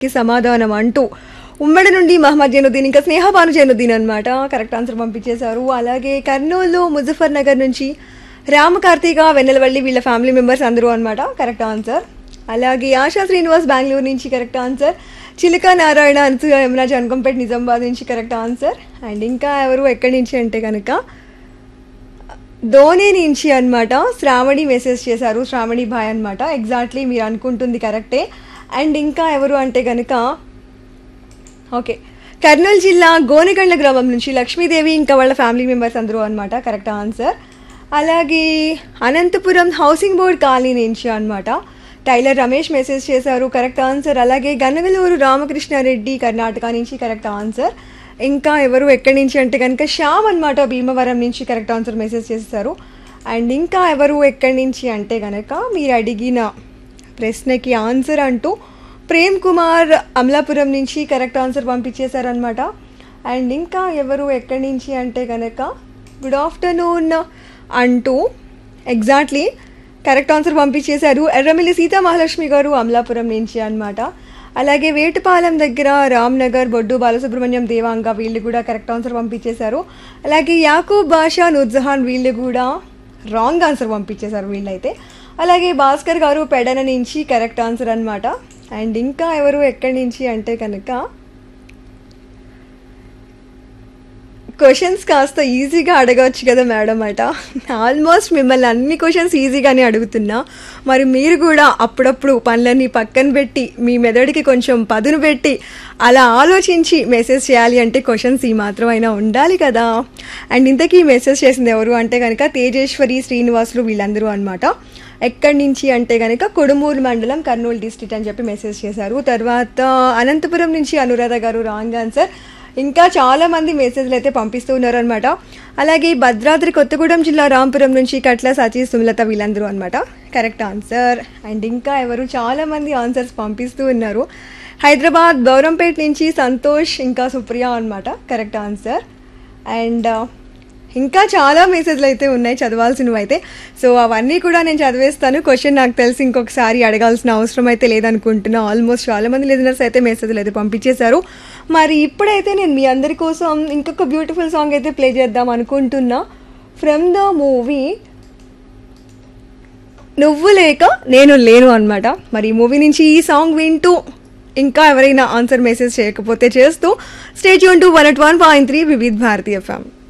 కి సమాధానం అంటూ ఉమ్మడి నుండి మహమ్మద్ జైనుద్దీన్ ఇంకా స్నేహబాను జైనుద్దీన్ అనమాట కరెక్ట్ ఆన్సర్ పంపించేశారు అలాగే కర్నూలు ముజఫర్ నగర్ నుంచి రామ కార్తీక వెన్నెలవల్లి వీళ్ళ ఫ్యామిలీ మెంబర్స్ అందరూ అనమాట కరెక్ట్ ఆన్సర్ అలాగే ఆశా శ్రీనివాస్ బెంగళూరు నుంచి కరెక్ట్ ఆన్సర్ చిలుక నారాయణ అనసూయ యమునాజ్ అనుకంపేట్ నిజామాబాద్ నుంచి కరెక్ట్ ఆన్సర్ అండ్ ఇంకా ఎవరు ఎక్కడి నుంచి అంటే కనుక ధోని నుంచి అన్నమాట శ్రావణి మెసేజ్ చేశారు శ్రావణి భాయ్ అన్నమాట ఎగ్జాక్ట్లీ మీరు అనుకుంటుంది కరెక్టే అండ్ ఇంకా ఎవరు అంటే కనుక ఓకే కర్నూలు జిల్లా గోనెగండ్ల గ్రామం నుంచి లక్ష్మీదేవి ఇంకా వాళ్ళ ఫ్యామిలీ మెంబర్స్ అందరూ అనమాట కరెక్ట్ ఆన్సర్ అలాగే అనంతపురం హౌసింగ్ బోర్డ్ కాలనీ నుంచి అనమాట టైలర్ రమేష్ మెసేజ్ చేశారు కరెక్ట్ ఆన్సర్ అలాగే గన్నవలూరు రామకృష్ణారెడ్డి కర్ణాటక నుంచి కరెక్ట్ ఆన్సర్ ఇంకా ఎవరు ఎక్కడి నుంచి అంటే కనుక శ్యామ్ అనమాట భీమవరం నుంచి కరెక్ట్ ఆన్సర్ మెసేజ్ చేశారు అండ్ ఇంకా ఎవరు ఎక్కడి నుంచి అంటే కనుక మీరు అడిగిన ప్రశ్నకి ఆన్సర్ అంటూ ప్రేమ్ కుమార్ అమలాపురం నుంచి కరెక్ట్ ఆన్సర్ పంపించేశారనమాట అండ్ ఇంకా ఎవరు ఎక్కడి నుంచి అంటే కనుక గుడ్ ఆఫ్టర్నూన్ అంటూ ఎగ్జాక్ట్లీ కరెక్ట్ ఆన్సర్ పంపించేశారు ఎర్రమిల్లి సీతా మహాలక్ష్మి గారు అమలాపురం నుంచి అన్నమాట అలాగే వేటుపాలెం దగ్గర రామ్నగర్ బొడ్డు బాలసుబ్రహ్మణ్యం దేవాంగ వీళ్ళు కూడా కరెక్ట్ ఆన్సర్ పంపించేశారు అలాగే యాకూబ్ బాషా నూర్జహాన్ వీళ్ళు కూడా రాంగ్ ఆన్సర్ పంపించేశారు వీళ్ళైతే అలాగే భాస్కర్ గారు పెడన నుంచి కరెక్ట్ ఆన్సర్ అన్నమాట అండ్ ఇంకా ఎవరు ఎక్కడి నుంచి అంటే కనుక క్వశ్చన్స్ కాస్త ఈజీగా అడగవచ్చు కదా మేడం అట ఆల్మోస్ట్ మిమ్మల్ని అన్ని క్వశ్చన్స్ ఈజీగానే అడుగుతున్నా మరి మీరు కూడా అప్పుడప్పుడు పనులన్నీ పక్కన పెట్టి మీ మెదడుకి కొంచెం పదును పెట్టి అలా ఆలోచించి మెసేజ్ చేయాలి అంటే క్వశ్చన్స్ ఈ మాత్రమైనా ఉండాలి కదా అండ్ ఇంతకీ మెసేజ్ చేసింది ఎవరు అంటే కనుక తేజేశ్వరి శ్రీనివాసులు వీళ్ళందరూ అనమాట ఎక్కడి నుంచి అంటే కనుక కొడుమూరు మండలం కర్నూలు డిస్ట్రిక్ట్ అని చెప్పి మెసేజ్ చేశారు తర్వాత అనంతపురం నుంచి అనురాధ గారు రాంగ్ ఆన్సర్ ఇంకా చాలా మంది మెసేజ్లు అయితే పంపిస్తూ ఉన్నారనమాట అలాగే భద్రాద్రి కొత్తగూడెం జిల్లా రాంపురం నుంచి కట్ల సచి సుమలత వీళ్ళందరూ అనమాట కరెక్ట్ ఆన్సర్ అండ్ ఇంకా ఎవరు చాలా మంది ఆన్సర్స్ పంపిస్తూ ఉన్నారు హైదరాబాద్ గౌరంపేట్ నుంచి సంతోష్ ఇంకా సుప్రియ అనమాట కరెక్ట్ ఆన్సర్ అండ్ ఇంకా చాలా మెసేజ్లు అయితే ఉన్నాయి చదవాల్సినవి అయితే సో అవన్నీ కూడా నేను చదివేస్తాను క్వశ్చన్ నాకు తెలిసి ఇంకొకసారి అడగాల్సిన అవసరం అయితే లేదనుకుంటున్నా ఆల్మోస్ట్ చాలా మంది లిజనర్స్ అయితే మెసేజ్లు అయితే పంపించేశారు మరి ఇప్పుడైతే నేను మీ అందరి కోసం ఇంకొక బ్యూటిఫుల్ సాంగ్ అయితే ప్లే చేద్దాం అనుకుంటున్నా ఫ్రమ్ ద మూవీ నువ్వు లేక నేను లేను అనమాట మరి ఈ మూవీ నుంచి ఈ సాంగ్ వింటూ ఇంకా ఎవరైనా ఆన్సర్ మెసేజ్ చేయకపోతే చేస్తూ స్టేట్ యూన్ to one at one point three Vividh Bharati ఫ్యామ్